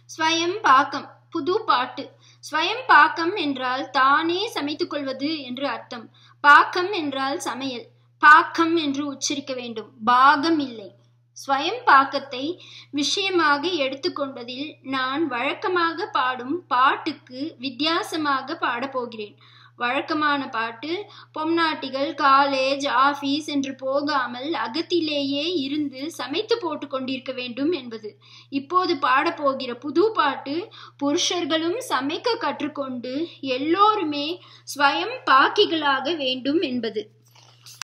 ஸ்வயம் பாக்கம் புது பாட்டு ஸ்வயம் பாக்கம் என்றால் தானே சமைத்துக் கொள்வது என்று அர்த்தம் பாக்கம் என்றால் சமையல் பாக்கம் என்று உச்சரிக்க வேண்டும் பாகம் இல்லை ஸ்வயம் பாக்கத்தை விஷயமாக எடுத்துக்கொண்டதில் நான் வழக்கமாக பாடும் பாட்டுக்கு வித்தியாசமாக பாடப்போகிறேன் வழக்கமான பாட்டு பொம்நாட்டிகள் காலேஜ் ஆபீஸ் என்று போகாமல் அகத்திலேயே இருந்து சமைத்து போட்டு கொண்டிருக்க வேண்டும் என்பது இப்போது பாடப்போகிற புது பாட்டு புருஷர்களும் சமைக்க கற்றுக்கொண்டு எல்லோருமே ஸ்வயம் பாக்கிகளாக வேண்டும் என்பது